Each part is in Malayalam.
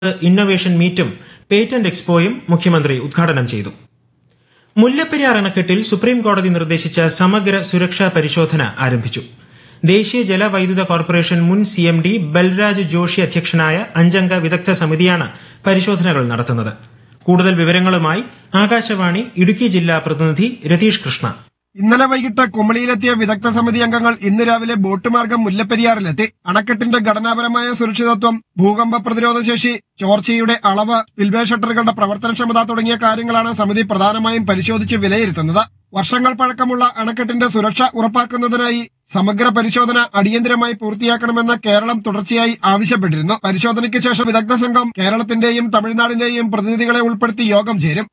ഇന്നൊവേഷൻ മീറ്റും പേറ്റന്റ് എക്സ്പോയും മുഖ്യമന്ത്രി ഉദ്ഘാടനം ചെയ്തു മുല്ലപ്പെരിയാർ അണക്കെട്ടിൽ സുപ്രീം കോടതി നിർദ്ദേശിച്ച സമഗ്ര സുരക്ഷാ പരിശോധന ആരംഭിച്ചു ദേശീയ ജലവൈദ്യുത കോർപ്പറേഷൻ മുൻ C M D Balraj Joshi അധ്യക്ഷനായ അഞ്ചംഗ വിദഗ്ധ സമിതിയാണ് പരിശോധനകൾ നടത്തുന്നത് കൂടുതൽ വിവരങ്ങളുമായി ആകാശവാണി ഇടുക്കി ജില്ലാ പ്രതിനിധി രതീഷ് കൃഷ്ണ ഇന്നലെ വൈകിട്ട് കുമളിയിലെത്തിയ വിദഗ്ധ സമിതി അംഗങ്ങൾ ഇന്ന് രാവിലെ ബോട്ട് മാർഗം മുല്ലപ്പെരിയാറിലെത്തി അണക്കെട്ടിന്റെ ഘടനാപരമായ സുരക്ഷിതത്വം ഭൂകമ്പ പ്രതിരോധ ശേഷി ചോർച്ചയുടെ അളവ് സ്പിൽവേ ഷട്ടറുകളുടെ പ്രവർത്തനക്ഷമത തുടങ്ങിയ കാര്യങ്ങളാണ് സമിതി പ്രധാനമായും പരിശോധിച്ച് വിലയിരുത്തുന്നത് വർഷങ്ങൾ പഴക്കമുള്ള അണക്കെട്ടിന്റെ സുരക്ഷ ഉറപ്പാക്കുന്നതിനായി സമഗ്ര പരിശോധന അടിയന്തരമായി പൂർത്തിയാക്കണമെന്ന് കേരളം തുടർച്ചയായി ആവശ്യപ്പെട്ടിരുന്നു പരിശോധനയ്ക്ക് ശേഷം വിദഗ്ധ സംഘം കേരളത്തിന്റെയും തമിഴ്നാടിന്റെയും പ്രതിനിധികളെ ഉൾപ്പെടുത്തി യോഗം ചേരും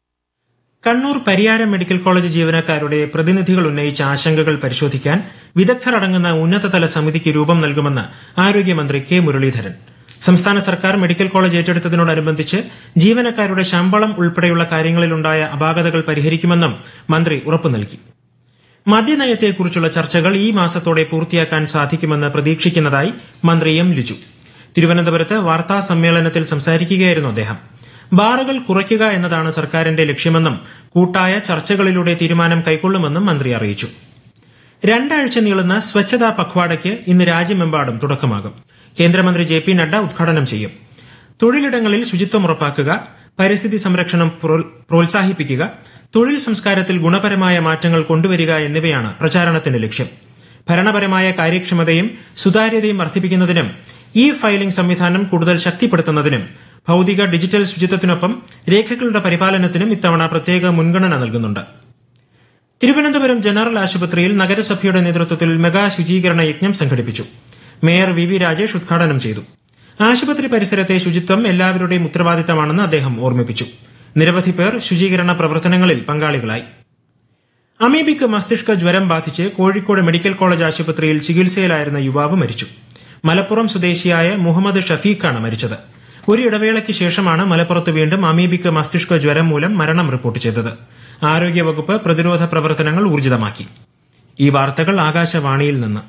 കണ്ണൂർ പരിയാരം മെഡിക്കൽ കോളേജ് ജീവനക്കാരുടെ പ്രതിനിധികൾ ഉന്നയിച്ച ആശങ്കകൾ പരിശോധിക്കാൻ വിദഗ്ധർ അടങ്ങുന്ന ഉന്നതതല സമിതിക്ക് രൂപം നൽകുമെന്ന് ആരോഗ്യമന്ത്രി കെ മുരളീധരൻ സംസ്ഥാന സർക്കാർ മെഡിക്കൽ കോളേജ് ഏറ്റെടുത്തതിനോടനുബന്ധിച്ച് ജീവനക്കാരുടെ ശമ്പളം ഉൾപ്പെടെയുള്ള കാര്യങ്ങളിലുണ്ടായ അപാകതകൾ പരിഹരിക്കുമെന്നും മന്ത്രി ഉറപ്പു നൽകി മദ്യനയത്തെക്കുറിച്ചുള്ള ചർച്ചകൾ ഈ മാസത്തോടെ പൂർത്തിയാക്കാൻ സാധിക്കുമെന്ന് പ്രതീക്ഷിക്കുന്നതായി മന്ത്രി എം ലിജു തിരുവനന്തപുരത്ത് വാർത്താ സമ്മേളനത്തിൽ സംസാരിക്കുകയായിരുന്നു അദ്ദേഹം ബാറുകൾ കുറയ്ക്കുക എന്നതാണ് സർക്കാരിന്റെ ലക്ഷ്യമെന്നും കൂട്ടായ ചർച്ചകളിലൂടെ തീരുമാനം കൈക്കൊള്ളുമെന്നും മന്ത്രി അറിയിച്ചു രണ്ടാഴ്ച നീളുന്ന സ്വച്ഛതാ പഖ്വാഡയ്ക്ക് ഇന്ന് രാജ്യമെമ്പാടും തുടക്കമാകും കേന്ദ്രമന്ത്രി ജെ പി നഡ്ഡ ഉദ്ഘാടനം ചെയ്യും തൊഴിലിടങ്ങളിൽ ശുചിത്വം ഉറപ്പാക്കുക പരിസ്ഥിതി സംരക്ഷണം പ്രോ- പ്രോത്സാഹിപ്പിക്കുക തൊഴിൽ സംസ്കാരത്തിൽ ഗുണപരമായ മാറ്റങ്ങൾ കൊണ്ടുവരിക എന്നിവയാണ് പ്രചാരണത്തിന്റെ ലക്ഷ്യം ഭരണപരമായ കാര്യക്ഷമതയും സുതാര്യതയും വർദ്ധിപ്പിക്കുന്നതിനും ഇ ഫയലിംഗ് സംവിധാനം കൂടുതൽ ശക്തിപ്പെടുത്തുന്നതിനും ഭൌതിക ഡിജിറ്റൽ ശുചിത്വത്തിനൊപ്പം രേഖകളുടെ പരിപാലനത്തിനും ഇത്തവണ പ്രത്യേക മുൻഗണന നൽകുന്നുണ്ട് തിരുവനന്തപുരം ജനറൽ ആശുപത്രിയിൽ നഗരസഭയുടെ നേതൃത്വത്തിൽ മെഗാ ശുചീകരണ യജ്ഞം സംഘടിപ്പിച്ചു മേയർ വി വി രാജേഷ് ഉദ്ഘാടനം ചെയ്തു ആശുപത്രി പരിസരത്തെ ശുചിത്വം എല്ലാവരുടെയും ഉത്തരവാദിത്തമാണെന്ന് അദ്ദേഹം ഓർമ്മിപ്പിച്ചു നിരവധി പേർ ശുചീകരണ പ്രവർത്തനങ്ങളിൽ പങ്കാളികളായി അമീബിക്ക് മസ്തിഷ്ക ജ്വരം ബാധിച്ച് കോഴിക്കോട് മെഡിക്കൽ കോളേജ് ആശുപത്രിയിൽ ചികിത്സയിലായിരുന്ന യുവാവ് മരിച്ചു മലപ്പുറം സ്വദേശിയായ മുഹമ്മദ് ഷഫീഖാണ് മരിച്ചത് ഒരു ഇടവേളയ്ക്ക് ശേഷമാണ് മലപ്പുറത്ത് വീണ്ടും അമീബിക്ക് മസ്തിഷ്ക ജ്വരം മൂലം മരണം റിപ്പോർട്ട് ചെയ്തത് ആരോഗ്യവകുപ്പ് പ്രതിരോധ പ്രവർത്തനങ്ങൾ ഊർജിതമാക്കി ഈ വാർത്തകൾ ആകാശവാണിയിൽ നിന്ന്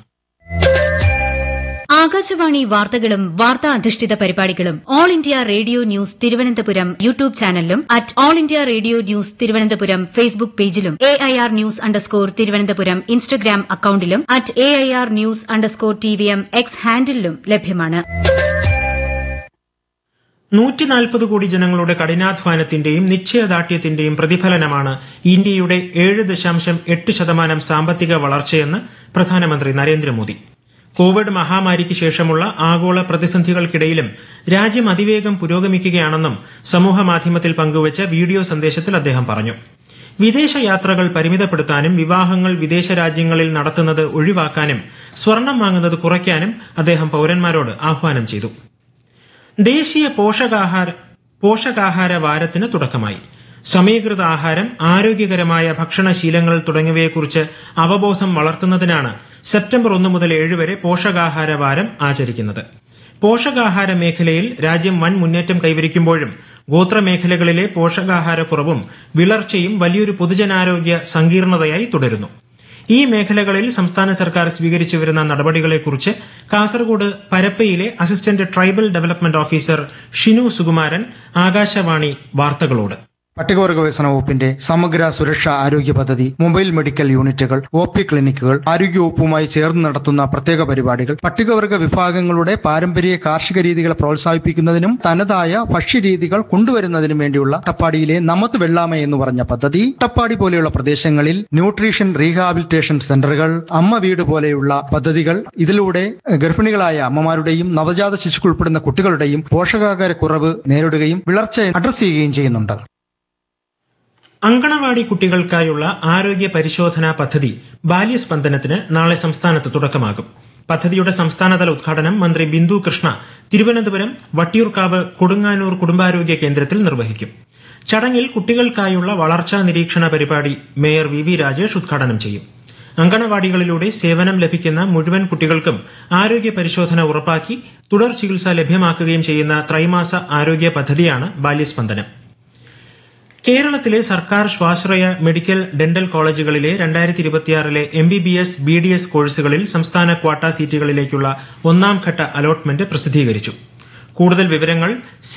ആകാശവാണി വാർത്തകളും വാർത്താ അധിഷ്ഠിത പരിപാടികളും All India Radio news Thiruvananthapuram YouTube ചാനലിലും at All India Radio news Thiruvananthapuram Facebook പേജിലും A I R news underscore Thiruvananthapuram Instagram അക്കൌണ്ടിലും at A I R news underscore T V M X ഹാൻഡിലും ലഭ്യമാണ് നൂറ്റി നാൽപ്പത് കോടി ജനങ്ങളുടെ കഠിനാധ്വാനത്തിന്റെയും നിശ്ചയദാർഢ്യത്തിന്റെയും പ്രതിഫലനമാണ് ഇന്ത്യയുടെ ഏഴ് ദശാംശം എട്ട് ശതമാനം സാമ്പത്തിക വളർച്ചയെന്ന് പ്രധാനമന്ത്രി നരേന്ദ്രമോദി കോവിഡ് മഹാമാരിക്ക് ശേഷമുള്ള ആഗോള പ്രതിസന്ധികൾക്കിടയിലും രാജ്യം അതിവേഗം പുരോഗമിക്കുകയാണെന്നും സമൂഹമാധ്യമത്തിൽ പങ്കുവച്ച വീഡിയോ സന്ദേശത്തിൽ അദ്ദേഹം പറഞ്ഞു വിദേശ യാത്രകൾ പരിമിതപ്പെടുത്താനും വിവാഹങ്ങൾ വിദേശ രാജ്യങ്ങളിൽ നടത്തുന്നത് ഒഴിവാക്കാനും സ്വർണം വാങ്ങുന്നത് കുറയ്ക്കാനും അദ്ദേഹം പൌരന്മാരോട് ആഹ്വാനം ചെയ്തു ദേശീയ പോഷകാഹാര പോഷകാഹാര വാരത്തിന് തുടക്കമായി സമീകൃത ആഹാരം ആരോഗ്യകരമായ ഭക്ഷണശീലങ്ങൾ തുടങ്ങിയവയെക്കുറിച്ച് അവബോധം വളർത്തുന്നതിനാണ് സെപ്റ്റംബർ ഒന്ന് മുതൽ ഏഴ് വരെ പോഷകാഹാര വാരം ആചരിക്കുന്നത് പോഷകാഹാര മേഖലയിൽ രാജ്യം വൻ മുന്നേറ്റം കൈവരിക്കുമ്പോഴും ഗോത്രമേഖലകളിലെ പോഷകാഹാരക്കുറവും വിളർച്ചയും വലിയൊരു പൊതുജനാരോഗ്യ സങ്കീർണതയായി തുടരുന്നു ഈ മേഖലകളിൽ സംസ്ഥാന സർക്കാർ സ്വീകരിച്ചു വരുന്ന നടപടികളെക്കുറിച്ച് കാസർഗോഡ് പരപ്പയിലെ assistant tribal development officer Shinu Sukumaran Akashvani വാർത്തകളോട് പട്ടികവർഗ വികസന വകുപ്പിന്റെ സമഗ്ര സുരക്ഷാ ആരോഗ്യ പദ്ധതി മൊബൈൽ മെഡിക്കൽ യൂണിറ്റുകൾ ഒ പി ക്ലിനിക്കുകൾ ആരോഗ്യവകുപ്പുമായി ചേർന്ന് നടത്തുന്ന പ്രത്യേക പരിപാടികൾ പട്ടികവർഗ വിഭാഗങ്ങളുടെ പാരമ്പര്യ കാർഷിക രീതികളെ പ്രോത്സാഹിപ്പിക്കുന്നതിനും തനതായ ഭക്ഷ്യരീതികൾ കൊണ്ടുവരുന്നതിനും വേണ്ടിയുള്ള അട്ടപ്പാടിയിലെ നമത് വെള്ളാമ എന്ന് പറഞ്ഞ പദ്ധതി അട്ടപ്പാടി പോലെയുള്ള പ്രദേശങ്ങളിൽ ന്യൂട്രീഷൻ റീഹാബിലിറ്റേഷൻ സെന്ററുകൾ അമ്മ വീട് പോലെയുള്ള പദ്ധതികൾ ഇതിലൂടെ ഗർഭിണികളായ അമ്മമാരുടെയും നവജാത ശിശുക്കൾ ഉൾപ്പെടുന്ന കുട്ടികളുടെയും പോഷകാഹാര കുറവ് നേരിടുകയും വിളർച്ച അഡ്രസ് ചെയ്യുകയും ചെയ്യുന്നുണ്ട് അങ്കണവാടി കുട്ടികൾക്കായുള്ള ആരോഗ്യ പരിശോധനാ പദ്ധതി ബാല്യസ്പന്ദനത്തിന് നാളെ സംസ്ഥാനത്ത് തുടക്കമാകും പദ്ധതിയുടെ സംസ്ഥാനതല ഉദ്ഘാടനം മന്ത്രി ബിന്ദു കൃഷ്ണ തിരുവനന്തപുരം വട്ടിയൂർക്കാവ് കൊടുങ്ങാനൂർ കുടുംബാരോഗ്യ കേന്ദ്രത്തിൽ നിർവഹിക്കും ചടങ്ങിൽ കുട്ടികൾക്കായുള്ള വളർച്ചാ നിരീക്ഷണ പരിപാടി മേയർ വി വി രാജേഷ് ഉദ്ഘാടനം ചെയ്യും അങ്കണവാടികളിലൂടെ സേവനം ലഭിക്കുന്ന മുഴുവൻ കുട്ടികൾക്കും ആരോഗ്യ പരിശോധന ഉറപ്പാക്കി തുടർ ചികിത്സ ലഭ്യമാക്കുകയും ചെയ്യുന്ന ത്രൈമാസ ആരോഗ്യ പദ്ധതിയാണ് ബാല്യസ്പന്ദനം കേരളത്തിലെ സർക്കാർ സ്വാശ്രയ മെഡിക്കൽ ഡെന്റൽ കോളേജുകളിലെ രണ്ടായിരത്തി ഇരുപത്തിയാറിലെ M B B S B D S കോഴ്സുകളിൽ സംസ്ഥാന ക്വാട്ട സീറ്റുകളിലേക്കുള്ള ഒന്നാം ഘട്ട അലോട്ട്മെന്റ് പ്രസിദ്ധീകരിച്ചു കൂടുതൽ വിവരങ്ങൾ സി